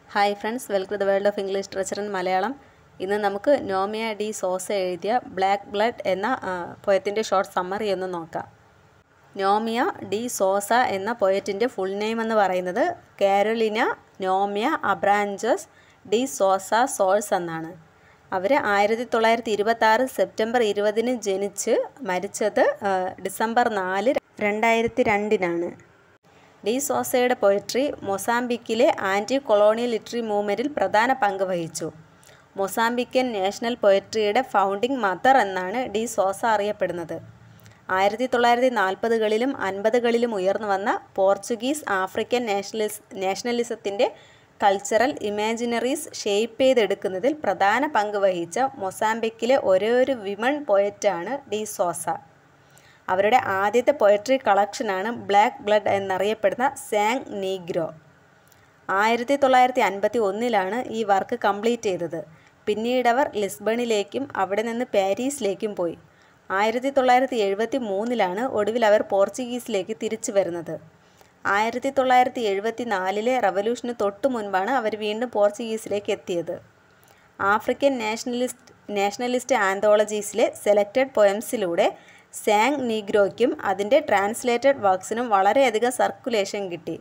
hi friends welcome to the world of English teacher in Malayalam ഇന്ന് നമുക്ക് Noemia de Sousa എഴുതിയ black blood എന്ന പൊയത്തിൻ്റെ ഷോർട്ട് സമ്മറി ഒന്ന് നോക്കാം നോമിയ ഡി സോസ എന്ന പൊയറ്റിൻ്റെ ഫുൾ നെയിം എന്ന് പറയുന്നത് Carolina Noemia Abranches de Sousa Soares എന്നാണ് അവർ ആയിരത്തി തൊള്ളായിരത്തി ഇരുപത്തി ആറ് സെപ്റ്റംബർ ഇരുപതിന് ജനിച്ച് മരിച്ചത് ആ, ഡിസംബർ നാല് രണ്ടായിരത്തി രണ്ടിനാണ് ഡി സോസയുടെ പൊയട്രി മൊസാംബിക്കിലെ ആൻറ്റി കൊളോണിയൽ ലിറ്ററി മൂവ്മെൻറ്റിൽ പ്രധാന പങ്ക് വഹിച്ചു മൊസാംബിക്കൻ നാഷണൽ പൊയട്രിയുടെ ഫൗണ്ടിംഗ് മദർ എന്നാണ് ഡി സോസ അറിയപ്പെടുന്നത് ആയിരത്തി തൊള്ളായിരത്തി നാൽപ്പതുകളിലും അൻപതുകളിലും ഉയർന്നു വന്ന പോർച്ചുഗീസ് ആഫ്രിക്കൻ നാഷണലിസ് നാഷണലിസത്തിൻ്റെ കൾച്ചറൽ ഇമാജിനറീസ് ഷേപ്പ് ചെയ്തെടുക്കുന്നതിൽ പ്രധാന പങ്ക് വഹിച്ച മൊസാംബിക്കിലെ ഒരേ ഒരു വിമൺ പോയറ്റാണ് ഡി സോസ അവരുടെ ആദ്യത്തെ പൊയട്രി കളക്ഷനാണ് ബ്ലാക്ക് ബ്ലഡ് എന്നറിയപ്പെടുന്ന സാങ് നീഗ്രോ ആയിരത്തി തൊള്ളായിരത്തി അൻപത്തി ഒന്നിലാണ് ഈ വർക്ക് കംപ്ലീറ്റ് ചെയ്തത് പിന്നീടവർ ലിസ്ബണിലേക്കും അവിടെ നിന്ന് പാരീസിലേക്കും പോയി ആയിരത്തി തൊള്ളായിരത്തി എഴുപത്തി മൂന്നിലാണ് ഒടുവിൽ അവർ പോർച്ചുഗീസിലേക്ക് തിരിച്ചു വരുന്നത് ആയിരത്തി തൊള്ളായിരത്തി എഴുപത്തി നാലിലെ റവല്യൂഷന് തൊട്ടു മുൻപാണ് അവർ വീണ്ടും പോർച്ചുഗീസിലേക്ക് എത്തിയത് ആഫ്രിക്കൻ നാഷണലിസ്റ്റ് നാഷണലിസ്റ്റ് ആന്തോളജീസിലെ സെലക്റ്റഡ് പൊയംസിലൂടെ സാങ് നീഗ്രോയ്ക്കും അതിൻ്റെ ട്രാൻസ്ലേറ്റഡ് വർക്ക്സിനും വളരെയധികം സർക്കുലേഷൻ കിട്ടി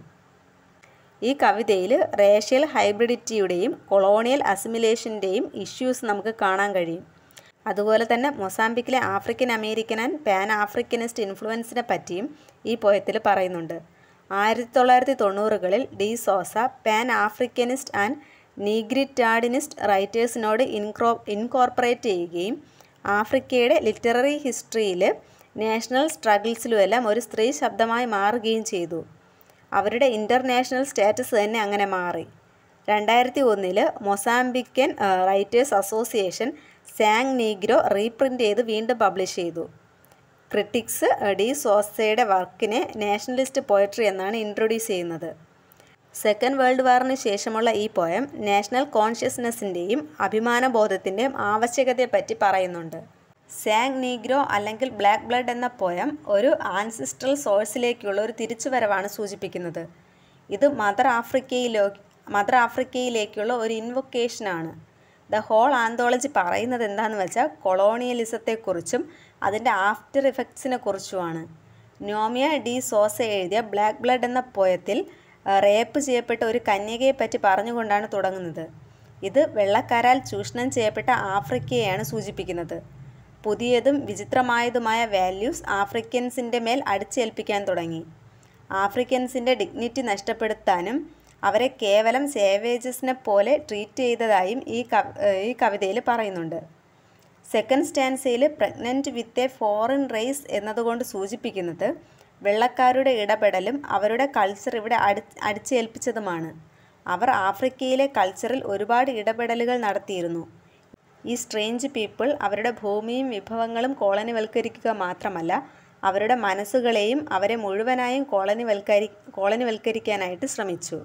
ഈ കവിതയിൽ റേഷ്യൽ ഹൈബ്രിഡിറ്റിയുടെയും കൊളോണിയൽ അസിമിലേഷൻ്റെയും ഇഷ്യൂസ് നമുക്ക് കാണാൻ കഴിയും അതുപോലെ തന്നെ മൊസാംബിക്കിലെ African American and pan Africanist ഇൻഫ്ലുവൻസിനെ പറ്റിയും ഈ പോയത്തിൽ പറയുന്നുണ്ട് ആയിരത്തി തൊള്ളായിരത്തി തൊണ്ണൂറുകളിൽ de Sousa pan Africanist and നീഗ്രിറ്റാഡിനിസ്റ്റ് റൈറ്റേഴ്സിനോട് ഇൻക്രോ ഇൻകോർപ്പറേറ്റ് ചെയ്യുകയും ആഫ്രിക്കയുടെ ലിറ്റററി ഹിസ്റ്ററിയിൽ നാഷണൽ സ്ട്രഗിൾസിലുമെല്ലാം ഒരു സ്ത്രീ ശബ്ദമായി മാറുകയും ചെയ്തു അവരുടെ ഇൻ്റർനാഷണൽ സ്റ്റാറ്റസ് തന്നെ അങ്ങനെ മാറി രണ്ടായിരത്തി ഒന്നിൽ Mozambican writers association Sangue Negro reprint ചെയ്ത് വീണ്ടും പബ്ലിഷ് ചെയ്തു ക്രിട്ടിക്സ് ഡി സോസയുടെ വർക്കിനെ നാഷണലിസ്റ്റ് പോയട്രി എന്നാണ് ഇൻട്രൊഡ്യൂസ് ചെയ്യുന്നത് സെക്കൻഡ് വേൾഡ് വാറിന് ശേഷമുള്ള ഈ പോയം നാഷണൽ കോൺഷ്യസ്നെസ്സിൻ്റെയും അഭിമാനബോധത്തിൻ്റെയും ആവശ്യകതയെപ്പറ്റി പറയുന്നുണ്ട് സാങ് നീഗ്രോ അല്ലെങ്കിൽ ബ്ലാക്ക് ബ്ലഡ് എന്ന പോയം ഒരു ആൻസിസ്ട്രൽ സോഴ്സിലേക്കുള്ള ഒരു തിരിച്ചുവരവാണ് സൂചിപ്പിക്കുന്നത് ഇത് മദർ ആഫ്രിക്കയിലോ മദർ ആഫ്രിക്കയിലേക്കുള്ള ഒരു ഇൻവൊക്കേഷനാണ് ദ ഹോൾ ആന്തോളജി പറയുന്നത് എന്താണെന്ന് വെച്ചാൽ കൊളോണിയലിസത്തെക്കുറിച്ചും അതിൻ്റെ ആഫ്റ്റർ ഇഫക്ട്സിനെ കുറിച്ചുമാണ് നോമിയ ഡി സോസ എഴുതിയ ബ്ലാക്ക് ബ്ലഡ് എന്ന പോയത്തിൽ റേപ്പ് ചെയ്യപ്പെട്ട ഒരു കന്യകയെ പറ്റി പറഞ്ഞുകൊണ്ടാണ് തുടങ്ങുന്നത് ഇത് വെള്ളക്കാരാൽ ചൂഷണം ചെയ്യപ്പെട്ട ആഫ്രിക്കയെയാണ് സൂചിപ്പിക്കുന്നത് പുതിയതും വിചിത്രമായതുമായ വാല്യൂസ് ആഫ്രിക്കൻസിൻ്റെ മേൽ അടിച്ചേൽപ്പിക്കാൻ തുടങ്ങി ആഫ്രിക്കൻസിൻ്റെ ഡിഗ്നിറ്റി നഷ്ടപ്പെടുത്താനും അവരെ കേവലം സേവേജസിനെ പോലെ ട്രീറ്റ് ചെയ്തതായും ഈ കവ ഈ കവിതയിൽ പറയുന്നുണ്ട് സെക്കൻഡ് സ്റ്റാൻസയിൽ pregnant with a foreign race എന്നതുകൊണ്ട് സൂചിപ്പിക്കുന്നത് വെള്ളക്കാരുടെ ഇടപെടലും അവരുടെ കൾച്ചർ ഇവിടെ അടി അടിച്ചേൽപ്പിച്ചതുമാണ് അവർ ആഫ്രിക്കയിലെ കൾച്ചറിൽ ഒരുപാട് ഇടപെടലുകൾ നടത്തിയിരുന്നു ഈ സ്ട്രേഞ്ച് പീപ്പിൾ അവരുടെ ഭൂമിയും വിഭവങ്ങളും കോളനിവൽക്കരിക്കുക മാത്രമല്ല അവരുടെ മനസ്സുകളെയും അവരെ മുഴുവനായും കോളനിവൽക്കരി കോളനിവൽക്കരിക്കാനായിട്ട് ശ്രമിച്ചു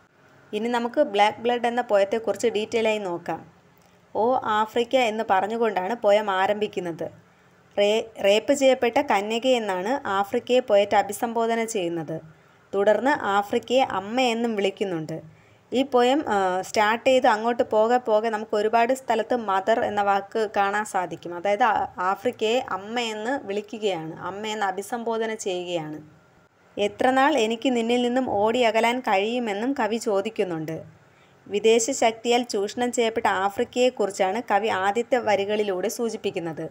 ഇനി നമുക്ക് ബ്ലാക്ക് ബ്ലഡ് എന്ന പോയത്തെക്കുറിച്ച് ഡീറ്റെയിൽ ആയി നോക്കാം ഓ ആഫ്രിക്ക എന്ന് പറഞ്ഞുകൊണ്ടാണ് പോയം ആരംഭിക്കുന്നത് റേ റേപ്പ് ചെയ്യപ്പെട്ട കന്യക എന്നാണ് ആഫ്രിക്കയെ പോയറ്റ് അഭിസംബോധന ചെയ്യുന്നത് തുടർന്ന് ആഫ്രിക്കയെ അമ്മ എന്നും വിളിക്കുന്നുണ്ട് ഈ പോയം സ്റ്റാർട്ട് ചെയ്ത് അങ്ങോട്ട് പോകെ പോകെ നമുക്ക് ഒരുപാട് സ്ഥലത്ത് മദർ എന്ന വാക്ക് കാണാൻ സാധിക്കും അതായത് ആ- ആഫ്രിക്കയെ അമ്മ എന്ന് വിളിക്കുകയാണ് അമ്മ എന്ന് അഭിസംബോധന ചെയ്യുകയാണ് എത്ര നാൾ എനിക്ക് നിന്നിൽ നിന്നും ഓടി അകലാൻ കഴിയുമെന്നും കവി ചോദിക്കുന്നുണ്ട് വിദേശ ശക്തിയാൽ ചൂഷണം ചെയ്യപ്പെട്ട ആഫ്രിക്കയെക്കുറിച്ചാണ് കവി ആദ്യത്തെ വരികളിലൂടെ സൂചിപ്പിക്കുന്നത്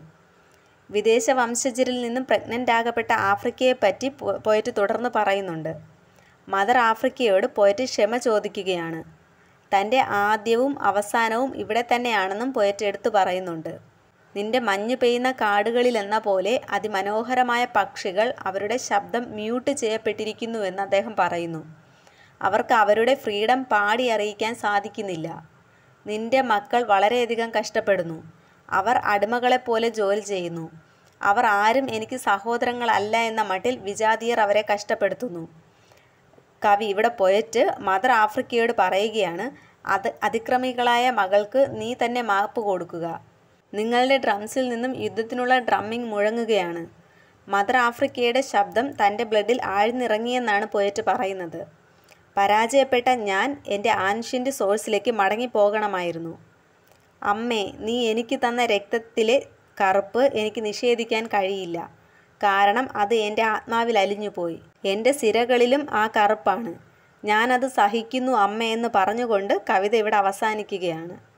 വിദേശ വംശജരിൽ നിന്നും പ്രഗ്നൻ്റ് ആകപ്പെട്ട ആഫ്രിക്കയെ പറ്റി പോ- പോയിട്ട് തുടർന്ന് പറയുന്നുണ്ട് മദർ ആഫ്രിക്കയോട് പോയിട്ട് ക്ഷമ ചോദിക്കുകയാണ് തൻ്റെ ആദ്യവും അവസാനവും ഇവിടെ തന്നെയാണെന്നും പോയിട്ട് എടുത്തു പറയുന്നുണ്ട് നിന്റെ മഞ്ഞ് പെയ്യുന്ന കാടുകളിലെന്ന പോലെ അതിമനോഹരമായ പക്ഷികൾ അവരുടെ ശബ്ദം മ്യൂട്ട് ചെയ്യപ്പെട്ടിരിക്കുന്നുവെന്ന് അദ്ദേഹം പറയുന്നു അവർക്ക് അവരുടെ ഫ്രീഡം പാടി അറിയിക്കാൻ സാധിക്കുന്നില്ല നിന്റെ മക്കൾ വളരെയധികം കഷ്ടപ്പെടുന്നു അവർ അടിമകളെപ്പോലെ ജോലി ചെയ്യുന്നു അവർ ആരും എനിക്ക് സഹോദരങ്ങളല്ല എന്ന മട്ടിൽ വിജാതീയർ അവരെ കഷ്ടപ്പെടുത്തുന്നു കവി ഇവിടെ പോയിട്ട് മദർ ആഫ്രിക്കയോട് പറയുകയാണ് അത് അതിക്രമികളായ മകൾക്ക് നീ തന്നെ മാപ്പ് കൊടുക്കുക നിങ്ങളുടെ ഡ്രംസിൽ നിന്നും യുദ്ധത്തിനുള്ള ഡ്രമ്മിംഗ് മുഴങ്ങുകയാണ് മദർ ആഫ്രിക്കയുടെ ശബ്ദം തൻ്റെ ബ്ലഡിൽ ആഴ്ന്നിറങ്ങിയെന്നാണ് പോയിട്ട് പറയുന്നത് പരാജയപ്പെട്ട ഞാൻ എൻ്റെ ആൻഷ്യൻ്റ് സോഴ്സിലേക്ക് മടങ്ങിപ്പോകണമായിരുന്നു അമ്മേ നീ എനിക്ക് തന്ന രക്തത്തിലെ കറുപ്പ് എനിക്ക് നിഷേധിക്കാൻ കഴിയില്ല കാരണം അത് എൻ്റെ ആത്മാവിൽ അലിഞ്ഞുപോയി എൻ്റെ സിരകളിലും ആ കറുപ്പാണ് ഞാനത് സഹിക്കുന്നു അമ്മ എന്ന് പറഞ്ഞുകൊണ്ട് കവിത ഇവിടെ അവസാനിക്കുകയാണ്